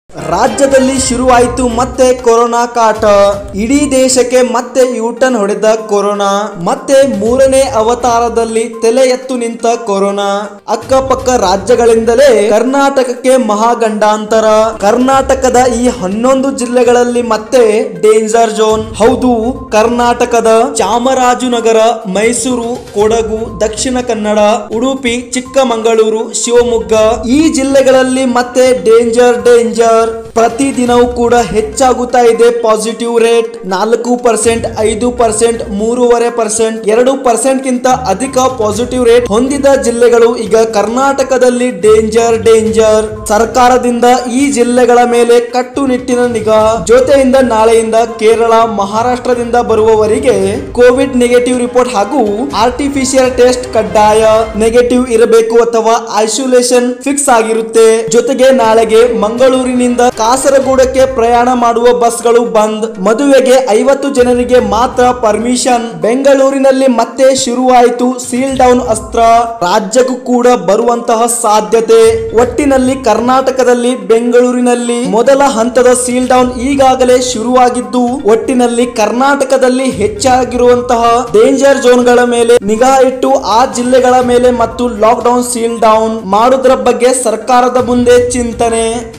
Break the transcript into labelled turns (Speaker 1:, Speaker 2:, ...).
Speaker 1: ರಾಜ್ಯದಲ್ಲಿ ಶುರುವಾಯಿತು ಮತ್ತೆ ಕೊರೋನಾ ಕಾಟ ಇಡೀ ದೇಶಕ್ಕೆ ಮತ್ತೆ ಯೂಟರ್ನ್ ಹೊಡೆದ ಕೊರೋನಾ ಮತ್ತೆ ಮೂರನೇ ಅವತಾರದಲ್ಲಿ ತಲೆ ಎತ್ತು ನಿಂತ ಕೊರೋನಾ ಅಕ್ಕಪಕ್ಕ ರಾಜ್ಯಗಳಿಂದಲೇ ಕರ್ನಾಟಕಕ್ಕೆ ಮಹಾಗಂಡಾಂತರ ಕರ್ನಾಟಕದ ಈ ಹನ್ನೊಂದು ಜಿಲ್ಲೆಗಳಲ್ಲಿ ಮತ್ತೆ ಡೇಂಜರ್ ಝೋನ್ ಹೌದು ಕರ್ನಾಟಕದ ಚಾಮರಾಜನಗರ ಮೈಸೂರು ಕೊಡಗು ದಕ್ಷಿಣ ಕನ್ನಡ ಉಡುಪಿ ಚಿಕ್ಕಮಗಳೂರು ಶಿವಮೊಗ್ಗ ಈ ಜಿಲ್ಲೆಗಳಲ್ಲಿ ಮತ್ತೆ ಡೇಂಜರ್ ಡೇಂಜರ್ ಪ್ರತಿದಿನವೂ ಕೂಡ ಹೆಚ್ಚಾಗುತ್ತಾ ಇದೆ ಪಾಸಿಟಿವ್ ರೇಟ್ ನಾಲ್ಕು ಪರ್ಸೆಂಟ್ ಐದು ಪರ್ಸೆಂಟ್ ಮೂರುವರೆ ಪರ್ಸೆಂಟ್ ಎರಡು ಪರ್ಸೆಂಟ್ ಗಿಂತ ಅಧಿಕ ಪಾಸಿಟಿವ್ ರೇಟ್ ಹೊಂದಿದ ಜಿಲ್ಲೆಗಳು ಈಗ ಕರ್ನಾಟಕದಲ್ಲಿ ಡೇಂಜರ್ ಡೇಂಜರ್ ಸರ್ಕಾರದಿಂದ ಈ ಜಿಲ್ಲೆಗಳ ಮೇಲೆ ಕಟ್ಟುನಿಟ್ಟಿನ ನಿಗಾ ಜೊತೆಯಿಂದ ನಾಳೆಯಿಂದ ಕೇರಳ ಮಹಾರಾಷ್ಟ್ರದಿಂದ ಬರುವವರಿಗೆ ಕೋವಿಡ್ ನೆಗೆಟಿವ್ ರಿಪೋರ್ಟ್ ಹಾಗೂ ಆರ್ಟಿಫಿಷಿಯಲ್ ಟೆಸ್ಟ್ ಕಡ್ಡಾಯ ನೆಗೆಟಿವ್ ಇರಬೇಕು ಅಥವಾ ಐಸೋಲೇಷನ್ ಫಿಕ್ಸ್ ಆಗಿರುತ್ತೆ ಜೊತೆಗೆ ನಾಳೆಗೆ ಮಂಗಳೂರಿನಿಂದ ಕಾಸರಗೋಡಕ್ಕೆ ಪ್ರಯಾಣ ಮಾಡುವ ಬಸ್ಗಳು ಬಂದ್ ಮದುವೆಗೆ ಐವತ್ತು ಜನರಿಗೆ ಮಾತ್ರ ಪರ್ಮಿಷನ್ ಬೆಂಗಳೂರಿನಲ್ಲಿ ಮತ್ತೆ ಶುರುವಾಯಿತು ಸೀಲ್ ಡೌನ್ ಅಸ್ತ್ರ ರಾಜ್ಯಕ್ಕೂ ಕೂಡ ಬರುವಂತಹ ಸಾಧ್ಯತೆ ಒಟ್ಟಿನಲ್ಲಿ ಕರ್ನಾಟಕದಲ್ಲಿ ಬೆಂಗಳೂರಿನಲ್ಲಿ ಮೊದಲ ಹಂತದ ಸೀಲ್ ಡೌನ್ ಈಗಾಗಲೇ ಶುರುವಾಗಿದ್ದು ಒಟ್ಟಿನಲ್ಲಿ ಕರ್ನಾಟಕದಲ್ಲಿ ಹೆಚ್ಚಾಗಿರುವಂತಹ ಡೇಂಜರ್ ಝೋನ್ಗಳ ಮೇಲೆ ನಿಗಾ ಇಟ್ಟು ಆ ಜಿಲ್ಲೆಗಳ ಮೇಲೆ ಮತ್ತು ಲಾಕ್ ಡೌನ್ ಸೀಲ್ ಡೌನ್ ಮಾಡುವುದರ ಬಗ್ಗೆ ಸರ್ಕಾರದ ಮುಂದೆ ಚಿಂತನೆ